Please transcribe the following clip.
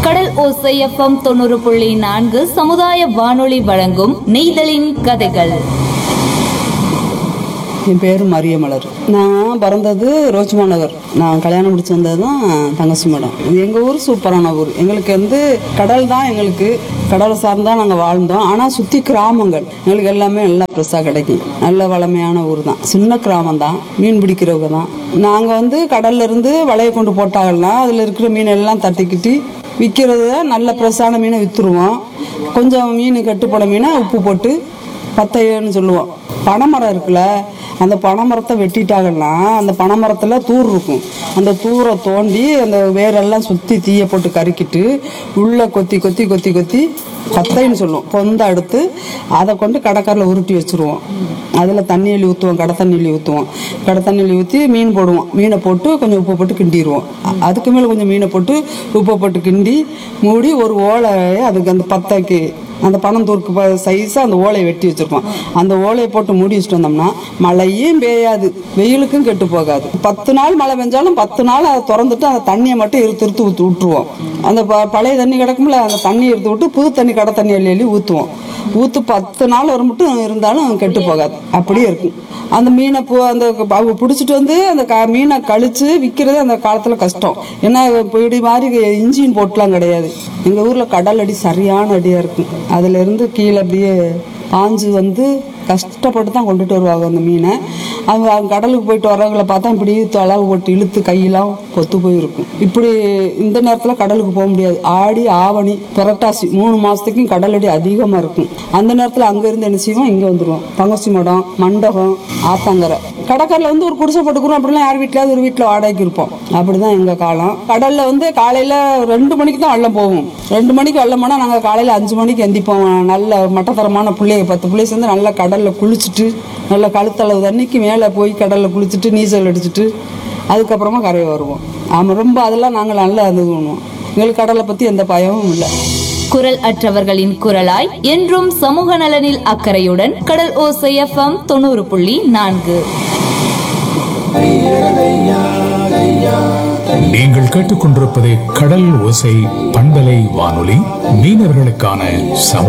கடல் ஓசை எஃப்எம் தொண்ணூறு புள்ளி நான்கு சமுதாய வானொலி வழங்கும் நெய்தலின் கதைகள் என் பேர் மரியமலர் நான் பிறந்தது ரோஜ்மா நகர் நான் கல்யாணம் முடிச்சு வந்தது தான் தங்கச்சி மேடம் எங்கள் ஊர் சூப்பரான ஊர் எங்களுக்கு வந்து கடல் தான் எங்களுக்கு கடலை சார்ந்தா நாங்கள் வாழ்ந்தோம் ஆனால் சுற்றி கிராமங்கள் எங்களுக்கு எல்லாமே நல்லா ஃப்ரெஷ்ஷாக கிடைக்கும் நல்ல வளமையான ஊர் தான் சின்ன கிராமம் தான் மீன் பிடிக்கிறவங்க தான் நாங்கள் வந்து கடல்ல இருந்து வலையை கொண்டு போட்டாங்கன்னா அதில் இருக்கிற மீன் எல்லாம் தட்டிக்கிட்டு விற்கிறது நல்ல ஃப்ரெஷ்ஷான மீனை விற்றுருவோம் கொஞ்சம் மீன் கட்டுப்பட மீனை உப்பு போட்டு பத்தையன்னு சொல்லுவோம் பனைமரம் இருக்குல்ல அந்த பனைமரத்தை வெட்டிட்டாங்கன்னா அந்த பனைமரத்தில் தூர் இருக்கும் அந்த தூரை தோண்டி அந்த வேரெல்லாம் சுற்றி தீயை போட்டு கருக்கிட்டு உள்ளே கொத்தி கொத்தி கொத்தி கொத்தி பத்தைன்னு சொல்லுவோம் பொந்த எடுத்து அதை கொண்டு கடற்கரையில் உருட்டி வச்சுருவோம் அதில் தண்ணி அள்ளி ஊற்றுவோம் கடை தண்ணி அள்ளி ஊற்றுவோம் கடை தண்ணி அள்ளி ஊற்றி மீன் போடுவோம் மீனை போட்டு கொஞ்சம் உப்பு போட்டு கிண்டிடுவோம் அ- அதுக்கு மேலே கொஞ்சம் மீனை போட்டு உப்பை போட்டு கிண்டி மூடி ஒரு ஓலையை அதுக்கு அந்த பத்தைக்கு அந்த பணம் தூருக்கு சைஸாக அந்த ஓலையை வெட்டி வச்சிருப்போம் அந்த ஓலையை போட்டு மூடி வச்சுட்டு வந்தோம்னா மழையும் பெய்யாது வெயிலுக்கும் கெட்டு போகாது பத்து நாள் மழை பெஞ்சாலும் பத்து நாள் அதை திறந்துட்டு அந்த தண்ணியை மட்டும் இருத்து இருத்து ஊற்றி விட்டுருவோம் அந்த ப- பழைய தண்ணி கிடக்கும்ல அந்த தண்ணி எடுத்து விட்டு புது தண்ணி கடை தண்ணி அள்ளி அள்ளி ஊற்றுவோம் ஊற்று பத்து நாள் வரை மட்டும் இருந்தாலும் கெட்டு போகாது அப்படியே இருக்கும் அந்த மீனை பூ அந்த அவங்க பிடிச்சிட்டு வந்து அந்த க மீனை கழிச்சு விற்கிறது அந்த காலத்தில் கஷ்டம் ஏன்னா இப்படி மாதிரி இன்ஜின் போட்டுலாம் கிடையாது எங்கள் ஊரில் கடல் அடி சரியான அடியாக இருக்கும் அதுல இருந்து கீழே அப்படியே பாஞ்சு வந்து கஷ்டப்பட்டு தான் கொண்டுட்டு வருவாங்க அந்த மீனை அவங்க அவங்க கடலுக்கு போயிட்டு வரவங்களை பார்த்தா இப்படி தொலைவு போட்டு இழுத்து கையெல்லாம் கொத்து போயிருக்கும் இப்படி இந்த நேரத்தில் கடலுக்கு போக முடியாது ஆடி ஆவணி புரட்டாசி மூணு மாசத்துக்கும் கடல் அடி அதிகமாக இருக்கும் அந்த நேரத்தில் அங்கேருந்து என்ன செய்வோம் இங்கே வந்துடுவோம் பங்கச்சி மடம் மண்டபம் ஆத்தாங்கரை கடற்கரையில் வந்து ஒரு குடிசை போட்டுக்கிறோம் அப்படிலாம் யார் வீட்டிலாவது ஒரு வீட்டில் வாடகைக்கு இருப்போம் அப்படிதான் எங்கள் காலம் கடலில் வந்து காலையில் ரெண்டு மணிக்கு தான் வெள்ளம் போகும் ரெண்டு மணிக்கு வெள்ளம் போனால் நாங்கள் காலையில் அஞ்சு மணிக்கு எந்திப்போம் நல்ல மட்டத்தரமான பிள்ளைய பத்து பிள்ளை சேர்ந்து நல்லா கடலில் குளிச்சுட்டு நல்ல கழுத்தளவு தண்ணிக்கு மேலே போய் கடலில் குளிச்சுட்டு நீச்சல் அடிச்சுட்டு அதுக்கப்புறமா கரையை வருவோம் ஆமாம் ரொம்ப அதெல்லாம் நாங்கள் நல்லா இது பண்ணுவோம் எங்களுக்கு கடலை பற்றி எந்த பயமும் இல்லை குரல் அற்றவர்களின் குரலாய் என்றும் சமூக நலனில் அக்கறையுடன் கடல் ஓசை எஃப்எம் தொண்ணூறு புள்ளி நான்கு நீங்கள் கேட்டுக்கொண்டிருப்பது கடல் ஓசை பண்பலை வானொலி மீனவர்களுக்கான சம